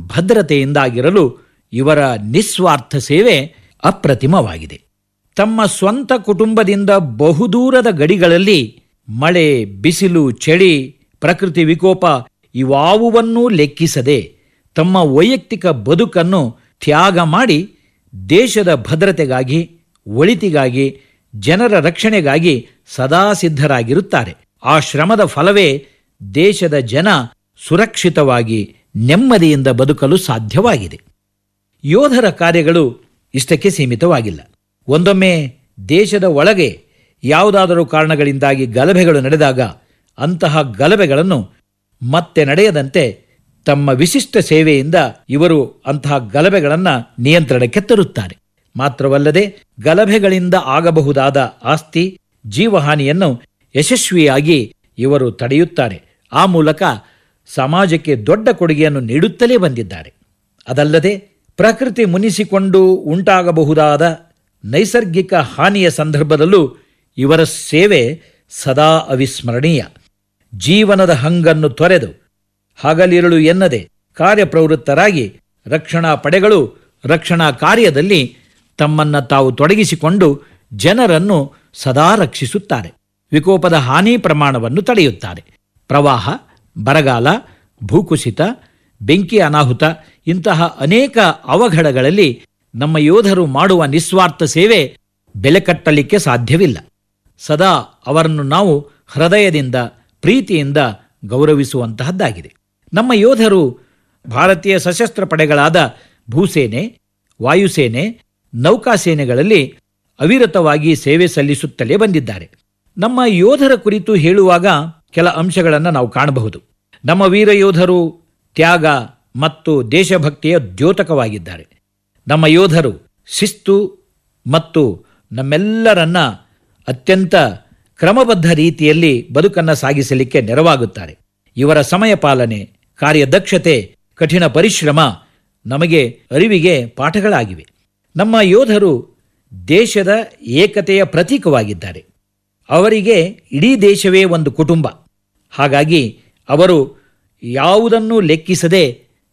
ಭದ್ರತೆಯಿಂದಾಗಿರಲು ಇವರ ನಿಸ್ವಾರ್ಥ ಸೇವೆ ಅಪ್ರತಿಮವಾಗಿದೆ ತಮ್ಮ ಸ್ವಂತ ಕುಟುಂಬದಿಂದ ಬಹುದೂರದ ಗಡಿಗಳಲ್ಲಿ ಮಳೆ ಬಿಸಿಲು ಚಳಿ ಪ್ರಕೃತಿ ವಿಕೋಪ ಇವಾವುವನ್ನೂ ಲೆಕ್ಕಿಸದೆ ತಮ್ಮ ವೈಯಕ್ತಿಕ ಬದುಕನ್ನು ತ್ಯಾಗ ಮಾಡಿ ದೇಶದ ಭದ್ರತೆಗಾಗಿ ಒಳಿತಿಗಾಗಿ ಜನರ ರಕ್ಷಣೆಗಾಗಿ ಸದಾ ಸಿದ್ಧರಾಗಿರುತ್ತಾರೆ ಆ ಶ್ರಮದ ಫಲವೇ ದೇಶದ ಜನ ಸುರಕ್ಷಿತವಾಗಿ ನೆಮ್ಮದಿಯಿಂದ ಬದುಕಲು ಸಾಧ್ಯವಾಗಿದೆ ಯೋಧರ ಕಾರ್ಯಗಳು ಇಷ್ಟಕ್ಕೆ ಸೀಮಿತವಾಗಿಲ್ಲ ಒಂದೊಮ್ಮೆ ದೇಶದ ಒಳಗೆ ಯಾವುದಾದರೂ ಕಾರಣಗಳಿಂದಾಗಿ ಗಲಭೆಗಳು ನಡೆದಾಗ ಅಂತಹ ಗಲಭೆಗಳನ್ನು ಮತ್ತೆ ನಡೆಯದಂತೆ ತಮ್ಮ ವಿಶಿಷ್ಟ ಸೇವೆಯಿಂದ ಇವರು ಅಂತಹ ಗಲಭೆಗಳನ್ನು ನಿಯಂತ್ರಣಕ್ಕೆ ತರುತ್ತಾರೆ ಮಾತ್ರವಲ್ಲದೆ ಗಲಭೆಗಳಿಂದ ಆಗಬಹುದಾದ ಆಸ್ತಿ ಜೀವಹಾನಿಯನ್ನು ಯಶಸ್ವಿಯಾಗಿ ಇವರು ತಡೆಯುತ್ತಾರೆ ಆ ಮೂಲಕ ಸಮಾಜಕ್ಕೆ ದೊಡ್ಡ ಕೊಡುಗೆಯನ್ನು ನೀಡುತ್ತಲೇ ಬಂದಿದ್ದಾರೆ ಅದಲ್ಲದೆ ಪ್ರಕೃತಿ ಮುನಿಸಿಕೊಂಡು ಉಂಟಾಗಬಹುದಾದ ನೈಸರ್ಗಿಕ ಹಾನಿಯ ಸಂದರ್ಭದಲ್ಲೂ ಇವರ ಸೇವೆ ಸದಾ ಅವಿಸ್ಮರಣೀಯ ಜೀವನದ ಹಂಗನ್ನು ತೊರೆದು ಹಗಲಿರುಳು ಎನ್ನದೆ ಕಾರ್ಯಪ್ರವೃತ್ತರಾಗಿ ರಕ್ಷಣಾ ಪಡೆಗಳು ರಕ್ಷಣಾ ಕಾರ್ಯದಲ್ಲಿ ತಮ್ಮನ್ನ ತಾವು ತೊಡಗಿಸಿಕೊಂಡು ಜನರನ್ನು ಸದಾ ರಕ್ಷಿಸುತ್ತಾರೆ ವಿಕೋಪದ ಹಾನಿ ಪ್ರಮಾಣವನ್ನು ತಡೆಯುತ್ತಾರೆ ಪ್ರವಾಹ ಬರಗಾಲ ಭೂಕುಸಿತ ಬೆಂಕಿ ಅನಾಹುತ ಇಂತಹ ಅನೇಕ ಅವಘಡಗಳಲ್ಲಿ ನಮ್ಮ ಯೋಧರು ಮಾಡುವ ನಿಸ್ವಾರ್ಥ ಸೇವೆ ಬೆಲೆ ಕಟ್ಟಲಿಕ್ಕೆ ಸಾಧ್ಯವಿಲ್ಲ ಸದಾ ಅವರನ್ನು ನಾವು ಹೃದಯದಿಂದ ಪ್ರೀತಿಯಿಂದ ಗೌರವಿಸುವಂತಹದ್ದಾಗಿದೆ ನಮ್ಮ ಯೋಧರು ಭಾರತೀಯ ಸಶಸ್ತ್ರ ಪಡೆಗಳಾದ ಭೂಸೇನೆ ವಾಯುಸೇನೆ ನೌಕಾಸೇನೆಗಳಲ್ಲಿ ಅವಿರತವಾಗಿ ಸೇವೆ ಸಲ್ಲಿಸುತ್ತಲೇ ಬಂದಿದ್ದಾರೆ ನಮ್ಮ ಯೋಧರ ಕುರಿತು ಹೇಳುವಾಗ ಕೆಲ ಅಂಶಗಳನ್ನು ನಾವು ಕಾಣಬಹುದು ನಮ್ಮ ವೀರ ಯೋಧರು ತ್ಯಾಗ ಮತ್ತು ದೇಶಭಕ್ತಿಯ ದ್ಯೋತಕವಾಗಿದ್ದಾರೆ ನಮ್ಮ ಯೋಧರು ಶಿಸ್ತು ಮತ್ತು ನಮ್ಮೆಲ್ಲರನ್ನ ಅತ್ಯಂತ ಕ್ರಮಬದ್ಧ ರೀತಿಯಲ್ಲಿ ಬದುಕನ್ನು ಸಾಗಿಸಲಿಕ್ಕೆ ನೆರವಾಗುತ್ತಾರೆ ಇವರ ಸಮಯ ಪಾಲನೆ ಕಾರ್ಯದಕ್ಷತೆ ಕಠಿಣ ಪರಿಶ್ರಮ ನಮಗೆ ಅರಿವಿಗೆ ಪಾಠಗಳಾಗಿವೆ ನಮ್ಮ ಯೋಧರು ದೇಶದ ಏಕತೆಯ ಪ್ರತೀಕವಾಗಿದ್ದಾರೆ ಅವರಿಗೆ ಇಡೀ ದೇಶವೇ ಒಂದು ಕುಟುಂಬ ಹಾಗಾಗಿ ಅವರು ಯಾವುದನ್ನೂ ಲೆಕ್ಕಿಸದೆ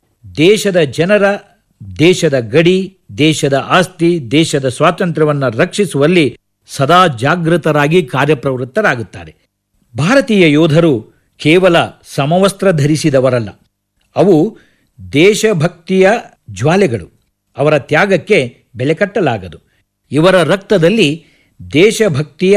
ದೇಶದ ಜನರ ದೇಶದ ಗಡಿ ದೇಶದ ಆಸ್ತಿ ದೇಶದ ಸ್ವಾತಂತ್ರ್ಯವನ್ನು ರಕ್ಷಿಸುವಲ್ಲಿ ಸದಾ ಜಾಗೃತರಾಗಿ ಕಾರ್ಯಪ್ರವೃತ್ತರಾಗುತ್ತಾರೆ ಭಾರತೀಯ ಯೋಧರು ಕೇವಲ ಸಮವಸ್ತ್ರ ಧರಿಸಿದವರಲ್ಲ ಅವು ದೇಶಭಕ್ತಿಯ ಜ್ವಾಲೆಗಳು ಅವರ ತ್ಯಾಗಕ್ಕೆ ಬೆಲೆ ಕಟ್ಟಲಾಗದು ಇವರ ರಕ್ತದಲ್ಲಿ ದೇಶಭಕ್ತಿಯ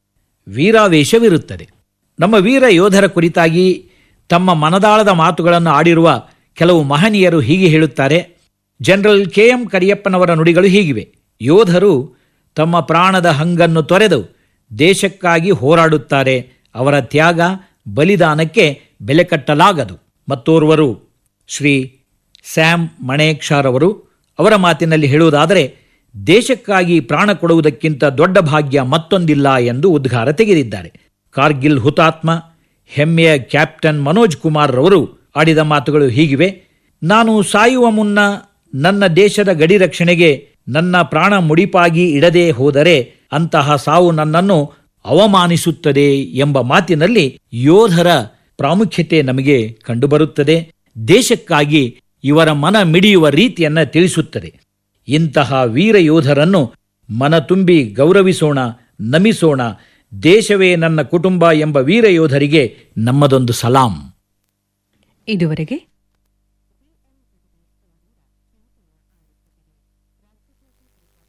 ವೀರಾವೇಶವಿರುತ್ತದೆ ನಮ್ಮ ವೀರ ಯೋಧರ ಕುರಿತಾಗಿ ತಮ್ಮ ಮನದಾಳದ ಮಾತುಗಳನ್ನು ಆಡಿರುವ ಕೆಲವು ಮಹನೀಯರು ಹೀಗೆ ಹೇಳುತ್ತಾರೆ ಜನರಲ್ ಕೆ ಎಂ ಕರಿಯಪ್ಪನವರ ನುಡಿಗಳು ಹೀಗಿವೆ ಯೋಧರು ತಮ್ಮ ಪ್ರಾಣದ ಹಂಗನ್ನು ತೊರೆದು ದೇಶಕ್ಕಾಗಿ ಹೋರಾಡುತ್ತಾರೆ ಅವರ ತ್ಯಾಗ ಬಲಿದಾನಕ್ಕೆ ಬೆಲೆ ಕಟ್ಟಲಾಗದು ಮತ್ತೋರ್ವರು ಶ್ರೀ ಸ್ಯಾಮ್ ಮಣೇಕ್ಷಾರವರು ಅವರ ಮಾತಿನಲ್ಲಿ ಹೇಳುವುದಾದರೆ ದೇಶಕ್ಕಾಗಿ ಪ್ರಾಣ ಕೊಡುವುದಕ್ಕಿಂತ ದೊಡ್ಡ ಭಾಗ್ಯ ಮತ್ತೊಂದಿಲ್ಲ ಎಂದು ಉದ್ಗಾರ ತೆಗೆದಿದ್ದಾರೆ ಕಾರ್ಗಿಲ್ ಹುತಾತ್ಮ ಹೆಮ್ಮೆಯ ಕ್ಯಾಪ್ಟನ್ ಮನೋಜ್ ಕುಮಾರ್ ರವರು ಆಡಿದ ಮಾತುಗಳು ಹೀಗಿವೆ ನಾನು ಸಾಯುವ ಮುನ್ನ ನನ್ನ ದೇಶದ ಗಡಿ ರಕ್ಷಣೆಗೆ ನನ್ನ ಪ್ರಾಣ ಮುಡಿಪಾಗಿ ಇಡದೆ ಹೋದರೆ ಅಂತಹ ಸಾವು ನನ್ನನ್ನು ಅವಮಾನಿಸುತ್ತದೆ ಎಂಬ ಮಾತಿನಲ್ಲಿ ಯೋಧರ ಪ್ರಾಮುಖ್ಯತೆ ನಮಗೆ ಕಂಡುಬರುತ್ತದೆ ದೇಶಕ್ಕಾಗಿ ಇವರ ಮನ ಮಿಡಿಯುವ ರೀತಿಯನ್ನ ತಿಳಿಸುತ್ತದೆ ಇಂತಹ ವೀರ ಯೋಧರನ್ನು ಮನ ತುಂಬಿ ಗೌರವಿಸೋಣ ನಮಿಸೋಣ ದೇಶವೇ ನನ್ನ ಕುಟುಂಬ ಎಂಬ ವೀರ ಯೋಧರಿಗೆ ನಮ್ಮದೊಂದು ಸಲಾಂ ಇದುವರೆಗೆ